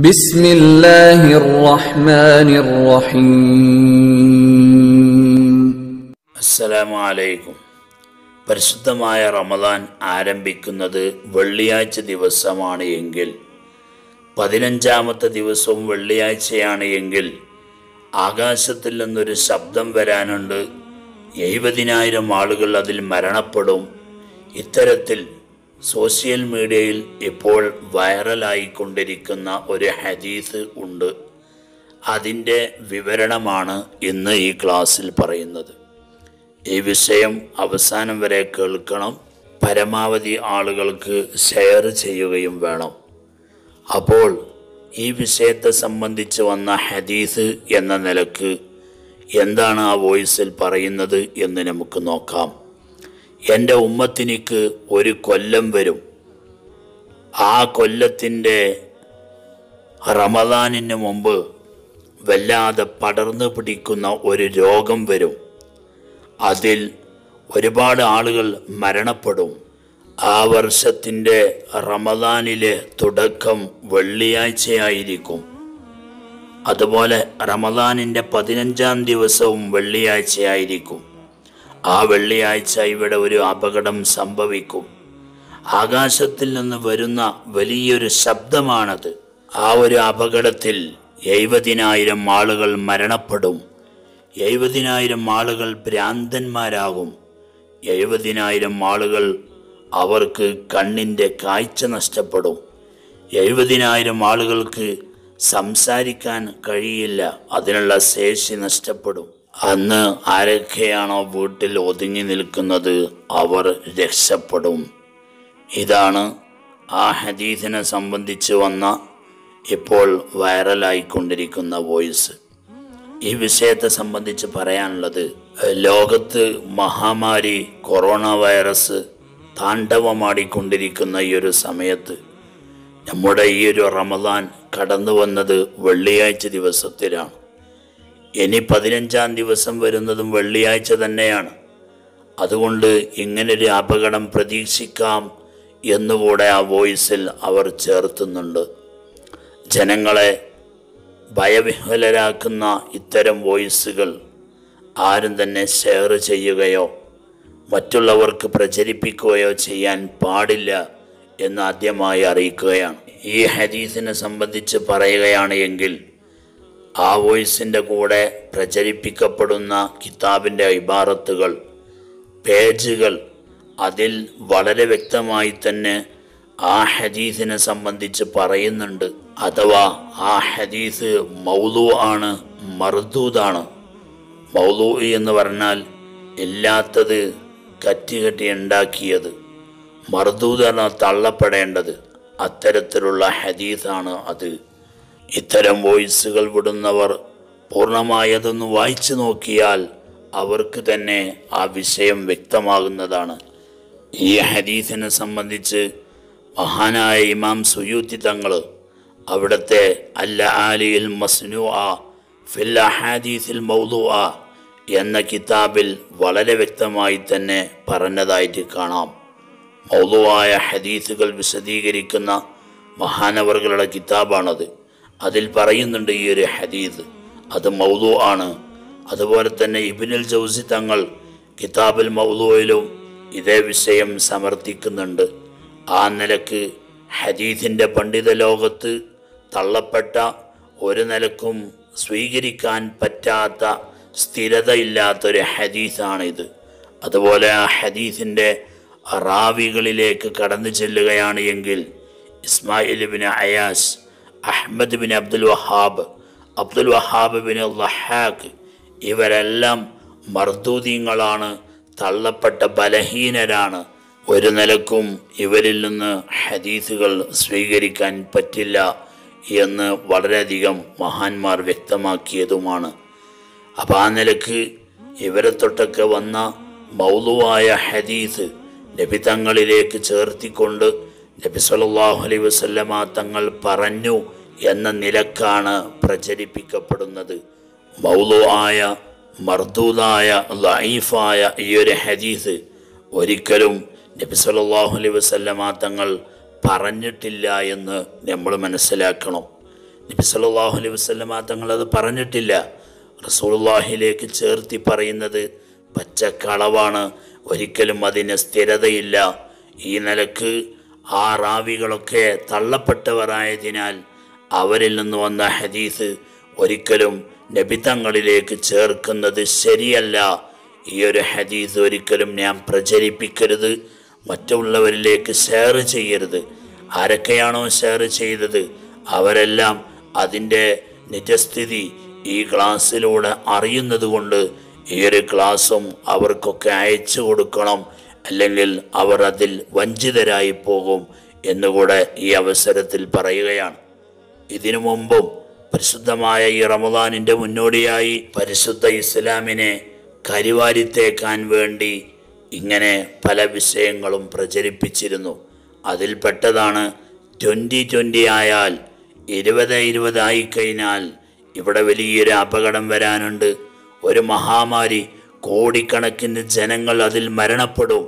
بسم الله الرحمن الرحيم അസ്സലാമു അലൈക്കും പരിശുദ്ധമായ റമദാൻ ആരംഭിക്കുന്നത് വെള്ളിയാഴ്ച ദിവസമാണ് എങ്കിൽ പതിനഞ്ചാമത്തെ ദിവസവും വെള്ളിയാഴ്ചയാണ് എങ്കിൽ ആകാശത്തിൽ നിന്നൊരു ശബ്ദം വരാനുണ്ട് എഴുപതിനായിരം ആളുകൾ അതിൽ മരണപ്പെടും ഇത്തരത്തിൽ സോഷ്യൽ മീഡിയയിൽ ഇപ്പോൾ വൈറലായിക്കൊണ്ടിരിക്കുന്ന ഒരു ഹദീസ് ഉണ്ട് അതിൻ്റെ വിവരണമാണ് ഇന്ന് ഈ ക്ലാസ്സിൽ പറയുന്നത് ഈ വിഷയം അവസാനം വരെ കേൾക്കണം പരമാവധി ആളുകൾക്ക് ഷെയർ ചെയ്യുകയും വേണം അപ്പോൾ ഈ വിഷയത്തെ സംബന്ധിച്ച് വന്ന ഹദീസ് എന്ന നിലക്ക് എന്താണ് ആ വോയിസിൽ പറയുന്നത് എന്ന് നമുക്ക് നോക്കാം എൻ്റെ ഉമ്മത്തിനിക്ക് ഒരു കൊല്ലം വരും ആ കൊല്ലത്തിൻ്റെ റമദാനിന് മുമ്പ് വല്ലാതെ പടർന്നു പിടിക്കുന്ന ഒരു രോഗം വരും അതിൽ ഒരുപാട് ആളുകൾ മരണപ്പെടും ആ വർഷത്തിൻ്റെ റമദാനിലെ തുടക്കം വെള്ളിയാഴ്ചയായിരിക്കും അതുപോലെ റമദാനിൻ്റെ പതിനഞ്ചാം ദിവസവും വെള്ളിയാഴ്ചയായിരിക്കും ആ വെള്ളിയാഴ്ച ഇവിടെ ഒരു അപകടം സംഭവിക്കും ആകാശത്തിൽ നിന്ന് വരുന്ന വലിയൊരു ശബ്ദമാണത് ആ ഒരു അപകടത്തിൽ എഴുപതിനായിരം ആളുകൾ മരണപ്പെടും എഴുപതിനായിരം ആളുകൾ ഭ്രാന്തന്മാരാകും എഴുപതിനായിരം ആളുകൾ അവർക്ക് കണ്ണിൻ്റെ കാഴ്ച നഷ്ടപ്പെടും എഴുപതിനായിരം ആളുകൾക്ക് സംസാരിക്കാൻ കഴിയില്ല അതിനുള്ള ശേഷി നഷ്ടപ്പെടും അന്ന് ആരൊക്കെയാണോ വീട്ടിൽ ഒതുങ്ങി നിൽക്കുന്നത് അവർ രക്ഷപ്പെടും ഇതാണ് ആ ഹദീസിനെ സംബന്ധിച്ച് വന്ന ഇപ്പോൾ വൈറലായിക്കൊണ്ടിരിക്കുന്ന വോയിസ് ഈ വിഷയത്തെ സംബന്ധിച്ച് പറയാനുള്ളത് ലോകത്ത് മഹാമാരി കൊറോണ വൈറസ് താണ്ഡവമാടിക്കൊണ്ടിരിക്കുന്ന ഈ ഒരു സമയത്ത് നമ്മുടെ ഈ ഒരു റമദാൻ കടന്നു വന്നത് വെള്ളിയാഴ്ച ദിവസത്തിലാണ് ഇനി പതിനഞ്ചാം ദിവസം വരുന്നതും വെള്ളിയാഴ്ച തന്നെയാണ് അതുകൊണ്ട് ഇങ്ങനൊരു അപകടം പ്രതീക്ഷിക്കാം എന്നുകൂടെ ആ വോയിസിൽ അവർ ചേർത്തുന്നുണ്ട് ജനങ്ങളെ ഭയവിഹ്വലരാക്കുന്ന ഇത്തരം വോയിസുകൾ ആരും തന്നെ ഷെയർ ചെയ്യുകയോ മറ്റുള്ളവർക്ക് പ്രചരിപ്പിക്കുകയോ ചെയ്യാൻ പാടില്ല എന്ന് ആദ്യമായി അറിയിക്കുകയാണ് ഈ ഹദീസിനെ സംബന്ധിച്ച് പറയുകയാണ് എങ്കിൽ ആ വോയിസിൻ്റെ കൂടെ പ്രചരിപ്പിക്കപ്പെടുന്ന കിതാബിൻ്റെ ഇബാറത്തുകൾ പേജുകൾ അതിൽ വളരെ വ്യക്തമായി തന്നെ ആ ഹദീസിനെ സംബന്ധിച്ച് പറയുന്നുണ്ട് അഥവാ ആ ഹദീസ് മൗലു ആണ് മർദൂദാണ് മൗലു എന്ന് പറഞ്ഞാൽ ഇല്ലാത്തത് കറ്റുകെട്ടി ഉണ്ടാക്കിയത് മർദൂദാണ് തള്ളപ്പെടേണ്ടത് അത്തരത്തിലുള്ള ഹദീസാണ് അത് ഇത്തരം വോയിസുകൾ വിടുന്നവർ പൂർണ്ണമായതൊന്ന് വായിച്ചു നോക്കിയാൽ അവർക്ക് തന്നെ ആ വിഷയം വ്യക്തമാകുന്നതാണ് ഈ ഹദീസിനെ സംബന്ധിച്ച് മഹാനായ ഇമാം സുയൂത്തി തങ്ങൾ അവിടുത്തെ അല്ല ആലിയിൽ മസ്നു ആ ഫിൽ അഹാദീസിൽ മൗലു ആ എന്ന കിതാബിൽ വളരെ വ്യക്തമായി തന്നെ പറഞ്ഞതായിട്ട് കാണാം മൗലുവായ ഹദീസുകൾ വിശദീകരിക്കുന്ന മഹാനവറുകളുടെ കിതാബാണത് അതിൽ പറയുന്നുണ്ട് ഈ ഒരു ഹദീസ് അത് മൗലു ആണ് അതുപോലെ തന്നെ ഇബിനുൽ ജൗസി തങ്ങൾ കിതാബുൽ മൗലുവിലും ഇതേ വിഷയം സമർത്ഥിക്കുന്നുണ്ട് ആ നിലക്ക് ഹദീസിൻ്റെ പണ്ഡിത ലോകത്ത് തള്ളപ്പെട്ട ഒരു നിലക്കും സ്വീകരിക്കാൻ പറ്റാത്ത സ്ഥിരതയില്ലാത്തൊരു ഹദീസാണിത് അതുപോലെ ആ ഹദീസിൻ്റെ റാവികളിലേക്ക് കടന്നു ചെല്ലുകയാണ് എങ്കിൽ Ismail bin Ayaz Ahmad bin Abdul Wahab Abdul Wahab bin Lahaq ഇവരെല്ലാം മർദൂദീങ്ങളാണ് തള്ളപ്പെട്ട ബലഹീനരാണ് ഒരു നിലക്കും ഇവരിൽ നിന്ന് ഹദീസുകൾ സ്വീകരിക്കാൻ പറ്റില്ല എന്ന് വളരെയധികം മഹാന്മാർ വ്യക്തമാക്കിയതുമാണ് അപ്പം ആ നിലക്ക് ഇവരെ തൊട്ടൊക്കെ വന്ന മൗലുവായ ഹദീസ് നബി തങ്ങളിലേക്ക് ചേർത്തിക്കൊണ്ട് നബി സല്ലല്ലാഹു അലൈഹി വസല്ലമ തങ്ങൾ പറഞ്ഞു എന്ന നിലക്കാണ് പ്രചരിപ്പിക്കപ്പെടുന്നത് മൗലുവായ മർദൂദായ ലൈഫായ ഈ ഒരു ഹദീസ് ഒരിക്കലും നബി സല്ലല്ലാഹു അലൈഹി വസല്ലമ തങ്ങൾ പറഞ്ഞിട്ടില്ല എന്ന് നമ്മൾ മനസ്സിലാക്കണം നബി സല്ലല്ലാഹു അലൈഹി വസല്ലമ തങ്ങളത് പറഞ്ഞിട്ടില്ല റസൂലുള്ളാഹിലേക്ക് ചേർത്തി പറയുന്നത് പച്ചക്കളവാണ് ഒരിക്കലും അതിന് സ്ഥിരതയില്ല ഈ നിലക്ക് ആ റാവികളൊക്കെ തള്ളപ്പെട്ടവരായതിനാൽ അവരിൽ നിന്ന് വന്ന ഹദീസ് ഒരിക്കലും നബിതങ്ങളിലേക്ക് ചേർക്കുന്നത് ശരിയല്ല ഈ ഒരു ഹദീസ് ഒരിക്കലും ഞാൻ പ്രചരിപ്പിക്കരുത് മറ്റുള്ളവരിലേക്ക് ഷെയർ ചെയ്യരുത് ആരൊക്കെയാണോ ഷെയർ ചെയ്തത് അവരെല്ലാം അതിൻ്റെ നിജസ്ഥിതി ഈ ക്ലാസ്സിലൂടെ അറിയുന്നത് കൊണ്ട് ഈ ഒരു ക്ലാസ്സും അവർക്കൊക്കെ അയച്ചു കൊടുക്കണം അല്ലെങ്കിൽ അവർ അതിൽ വഞ്ചിതരായി പോകും എന്നുകൂടെ ഈ അവസരത്തിൽ പറയുകയാണ് ഇതിനു മുമ്പും പരിശുദ്ധമായ ഈ റമദാനിൻ്റെ മുന്നോടിയായി പരിശുദ്ധ ഇസ്ലാമിനെ കരിവാരിത്തേക്കാൻ വേണ്ടി ഇങ്ങനെ പല വിഷയങ്ങളും പ്രചരിപ്പിച്ചിരുന്നു അതിൽപ്പെട്ടതാണ് ട്വൻ്റി ട്വൻ്റി ആയാൽ ഇരുപത് ഇരുപതായി കഴിഞ്ഞാൽ ഇവിടെ വലിയൊരു അപകടം വരാനുണ്ട് ഒരു മഹാമാരി കോടിക്കണക്കിന് ജനങ്ങൾ അതിൽ മരണപ്പെടും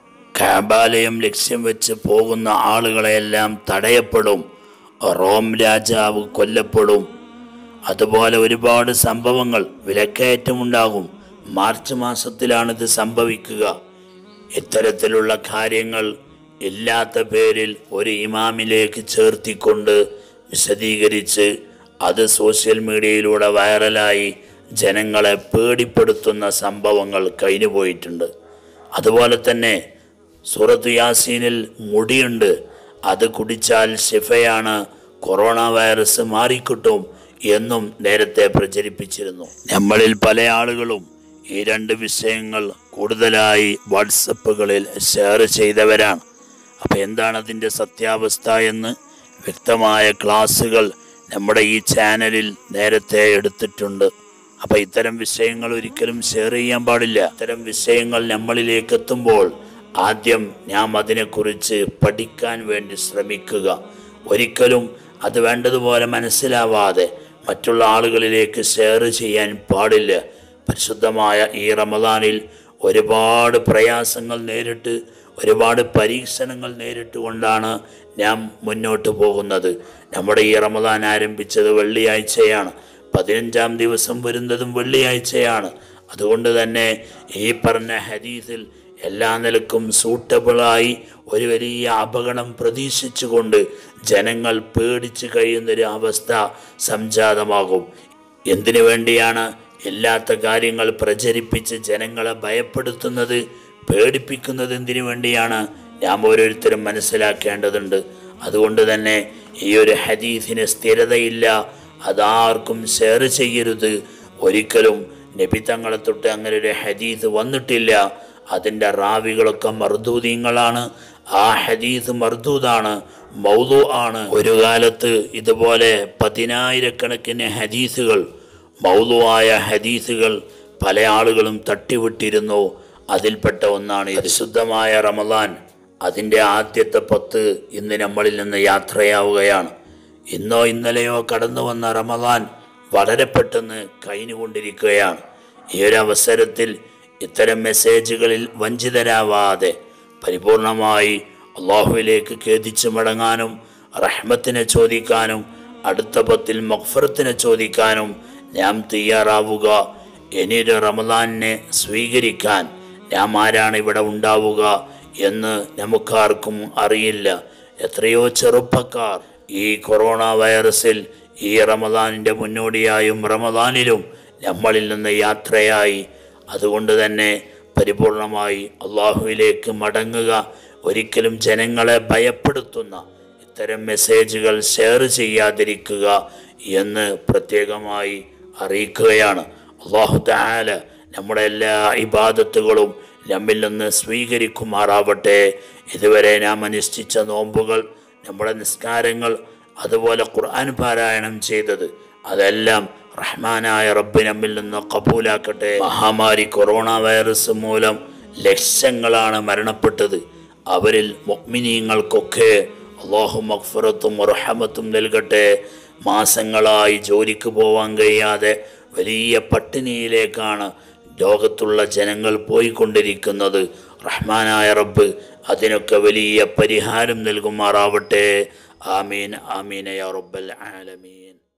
കാബാലയം ലക്ഷ്യം വെച്ച് പോകുന്ന ആളുകളെല്ലാം തടയപ്പെടും റോം രാജാവ് കൊല്ലപ്പെടും അതുപോലെ ഒരുപാട് സംഭവങ്ങൾ വിലക്കയറ്റമുണ്ടാകും മാർച്ച് മാസത്തിലാണിത് സംഭവിക്കുക ഇത്തരത്തിലുള്ള കാര്യങ്ങൾ ഇല്ലാത്ത പേരിൽ ഒരു ഇമാമിലേക്ക് ചേർത്തിക്കൊണ്ട് വിശദീകരിച്ച് അത് സോഷ്യൽ മീഡിയയിലൂടെ വൈറലായി ജനങ്ങളെ പേടിപ്പെടുത്തുന്ന സംഭവങ്ങൾ കഴിഞ്ഞുപോയിട്ടുണ്ട് അതുപോലെ തന്നെ സൂറത്ത് യാസീനിൽ മുടിയുണ്ട് അത് കുടിച്ചാൽ ഷിഫയാണ് കൊറോണ വൈറസ് മാറിക്കിട്ടും എന്നും നേരത്തെ പ്രചരിപ്പിച്ചിരുന്നു നമ്മളിൽ പല ആളുകളും ഈ രണ്ട് വിഷയങ്ങൾ കൂടുതലായി വാട്സപ്പുകളിൽ ഷെയർ ചെയ്തവരാണ് അപ്പം എന്താണ് അതിൻ്റെ സത്യാവസ്ഥ എന്ന് വ്യക്തമായ ക്ലാസ്സുകൾ നമ്മുടെ ഈ ചാനലിൽ നേരത്തെ എടുത്തിട്ടുണ്ട് അപ്പം ഇത്തരം വിഷയങ്ങൾ ഒരിക്കലും ഷെയർ ചെയ്യാൻ പാടില്ല ഇത്തരം വിഷയങ്ങൾ നമ്മളിലേക്ക് എത്തുമ്പോൾ ആദ്യം നാം അതിനെക്കുറിച്ച് പഠിക്കാൻ വേണ്ടി ശ്രമിക്കുക ഒരിക്കലും അത് വേണ്ടതുപോലെ മനസ്സിലാവാതെ മറ്റുള്ള ആളുകളിലേക്ക് ഷെയർ ചെയ്യാൻ പാടില്ല പരിശുദ്ധമായ ഈ റമദാനിൽ ഒരുപാട് പ്രയാസങ്ങൾ നേരിട്ട് ഒരുപാട് പരീക്ഷണങ്ങൾ നേരിട്ടുകൊണ്ടാണ് നാം മുന്നോട്ട് പോകുന്നത് നമ്മുടെ ഈ റമദാൻ ആരംഭിച്ചത് വെള്ളിയാഴ്ചയാണ് പതിനഞ്ചാം ദിവസം വരുന്നതും വെള്ളിയാഴ്ചയാണ് അതുകൊണ്ട് തന്നെ ഈ പറഞ്ഞ ഹദീസിൽ എല്ലാ നിലക്കും സൂട്ടബിളായി ഒരു വലിയ അപകടം പ്രതീക്ഷിച്ചുകൊണ്ട് ജനങ്ങൾ പേടിച്ചു കഴിയുന്നൊരു അവസ്ഥ സംജാതമാകും എന്തിനു വേണ്ടിയാണ് ഇല്ലാത്ത കാര്യങ്ങൾ പ്രചരിപ്പിച്ച് ജനങ്ങളെ ഭയപ്പെടുത്തുന്നത് പേടിപ്പിക്കുന്നത് എന്തിനു വേണ്ടിയാണ് നാം ഓരോരുത്തരും മനസ്സിലാക്കേണ്ടതുണ്ട് അതുകൊണ്ട് തന്നെ ഈ ഒരു ഹദീസിന് സ്ഥിരതയില്ല അതാർക്കും ഷെയർ ചെയ്യരുത് ഒരിക്കലും നബി തങ്ങളെ തൊട്ട് അങ്ങനെ ഒരു ഹദീസ് വന്നിട്ടില്ല അതിൻ്റെ റാവികളൊക്കെ മർദൂദീങ്ങളാണ് ആ ഹദീസ് മർദൂദാണ് മൗദു ആണ് ഒരു കാലത്ത് ഇതുപോലെ പതിനായിരക്കണക്കിന് ഹദീസുകൾ മൗലുവായ ഹദീസുകൾ പല ആളുകളും തട്ടിവിട്ടിരുന്നു അതിൽപ്പെട്ട ഒന്നാണ് പരിശുദ്ധമായ റമദാൻ അതിൻ്റെ ആദ്യത്തെ പത്ത് ഇന്ന് നമ്മളിൽ നിന്ന് യാത്രയാവുകയാണ് ഇന്നോ ഇന്നലെയോ കടന്നു വന്ന റമദാൻ വളരെ പെട്ടെന്ന് കഴിഞ്ഞുകൊണ്ടിരിക്കുകയാണ് ഈ ഒരു അവസരത്തിൽ ഇത്തരം മെസ്സേജുകളിൽ വഞ്ചിതരാവാതെ പരിപൂർണമായി അള്ളാഹുവിലേക്ക് ഖേദിച്ചു മടങ്ങാനും റഹ്മത്തിനെ ചോദിക്കാനും അടുത്ത പത്തിൽ മഖ്ഫറത്തിനെ ചോദിക്കാനും നാം തയ്യാറാവുക ഇനിയൊരു റമദാനിനെ സ്വീകരിക്കാൻ നാം ആരാണ് ഇവിടെ ഉണ്ടാവുക എന്ന് നമുക്കാർക്കും അറിയില്ല എത്രയോ ചെറുപ്പക്കാർ ഈ കൊറോണ വൈറസിൽ ഈ റമദാനിൻ്റെ മുന്നോടിയായും റമദാനിലും നമ്മളിൽ നിന്ന് യാത്രയായി അതുകൊണ്ട് തന്നെ പരിപൂർണമായി അള്ളാഹുവിലേക്ക് മടങ്ങുക ഒരിക്കലും ജനങ്ങളെ ഭയപ്പെടുത്തുന്ന ഇത്തരം മെസ്സേജുകൾ ഷെയർ ചെയ്യാതിരിക്കുക എന്ന് പ്രത്യേകമായി അറിയിക്കുകയാണ് അള്ളാഹു താല നമ്മുടെ എല്ലാ ഇബാദത്തുകളും നമ്മിൽ നിന്ന് സ്വീകരിക്കുമാറാവട്ടെ ഇതുവരെ നാം അനുഷ്ഠിച്ച നോമ്പുകൾ നമ്മുടെ നിസ്കാരങ്ങൾ അതുപോലെ ഖുർആൻ പാരായണം ചെയ്തത് അതെല്ലാം റഹ്മാനായ റബ്ബ് നമ്മിൽ നിന്ന് കബൂലാക്കട്ടെ മഹാമാരി കൊറോണ വൈറസ് മൂലം ലക്ഷങ്ങളാണ് മരണപ്പെട്ടത് അവരിൽ മുഗ്മിനീങ്ങൾക്കൊക്കെ അള്ളാഹു മഗ്ഫറത്തും റഹമത്തും നൽകട്ടെ മാസങ്ങളായി ജോലിക്ക് പോവാൻ കഴിയാതെ വലിയ പട്ടിണിയിലേക്കാണ് ലോകത്തുള്ള ജനങ്ങൾ പോയിക്കൊണ്ടിരിക്കുന്നത് റഹ്മാനായ റബ്ബ് അതിനൊക്കെ വലിയ പരിഹാരം നൽകുമാറാവട്ടെ ആമീൻ ആമീൻ യാ റബ്ബൽ ആലമീൻ